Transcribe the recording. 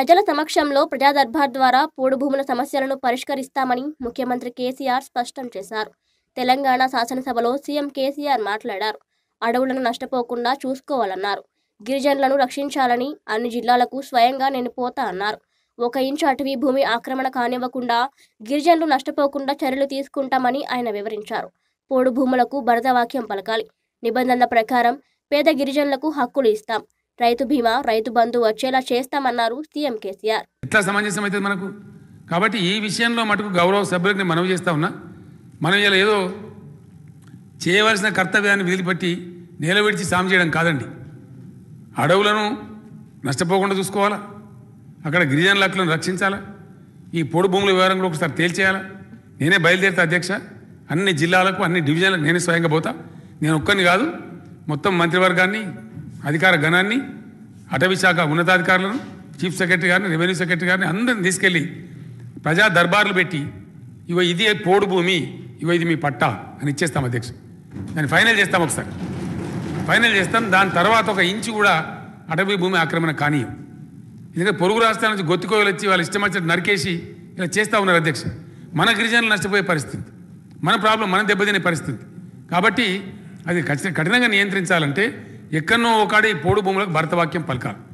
ప్రజల సమక్షంలో ప్రజా దర్బార్ ద్వారా పోడు భూముల సమస్యలను పరిష్కరిస్తామని ముఖ్యమంత్రి కేసీఆర్ స్పష్టం చేశారు తెలంగాణ శాసనసభలో సీఎం కేసీఆర్ మాట్లాడారు అడవులను నష్టపోకుండా చూసుకోవాలన్నారు గిరిజనులను రక్షించాలని అన్ని జిల్లాలకు స్వయంగా నేను పోతా అన్నారు ఒక ఇంచు అటవీ భూమి ఆక్రమణ కానివ్వకుండా గిరిజనులు నష్టపోకుండా చర్యలు తీసుకుంటామని ఆయన వివరించారు పోడు భూములకు భరత వాక్యం పలకాలి నిబంధనల ప్రకారం పేద గిరిజనులకు హక్కులు ఇస్తాం రైతు బీమా రైతు బంధు వచ్చేలా చేస్తామన్నారు సీఎం కేసీఆర్ ఎట్లా సమంజసం అవుతుంది మనకు కాబట్టి ఈ విషయంలో మటుకు గౌరవ సభ్యులకు నేను మనవి చేస్తా ఉన్నా మనం ఇలా ఏదో చేయవలసిన కర్తవ్యాన్ని వదిలిపెట్టి నేల విడిచి సాము చేయడం కాదండి అడవులను నష్టపోకుండా చూసుకోవాలా అక్కడ గిరిజనుల హక్కులను రక్షించాలా ఈ పొడి భూముల వివరం కూడా ఒకసారి తేల్చేయాలా నేనే బయలుదేరుతా అధ్యక్ష అన్ని జిల్లాలకు అన్ని డివిజన్లకు నేనే స్వయంగా పోతా నేను ఒక్కరిని కాదు మొత్తం మంత్రివర్గాన్ని అధికార గణాన్ని అటవీ శాఖ ఉన్నతాధికారులను చీఫ్ సెక్రటరీ గారిని రెవెన్యూ సెక్రటరీ గారిని అందరిని తీసుకెళ్ళి ప్రజా దర్బార్లు పెట్టి ఇగో ఇది పోడు భూమి ఇగో ఇది మీ పట్టా అని ఇచ్చేస్తాం అధ్యక్ష దాన్ని ఫైనల్ చేస్తాం ఒకసారి ఫైనల్ చేస్తాం దాని తర్వాత ఒక ఇంచు కూడా అటవీ భూమి ఆక్రమణ కానీయం ఎందుకంటే పొరుగు రాష్ట్రాల నుంచి గొత్తికోయలు వచ్చి వాళ్ళు ఇష్టం వచ్చినట్టు నరికేసి ఇలా చేస్తూ ఉన్నారు అధ్యక్ష మన గిరిజనులు నష్టపోయే పరిస్థితి మన ప్రాబ్లం మనం దెబ్బతినే పరిస్థితి కాబట్టి అది ఖచ్చితంగా కఠినంగా నియంత్రించాలంటే ఎక్కడనో ఒకటి పోడు భూములకు భరతవాక్యం పలకాలి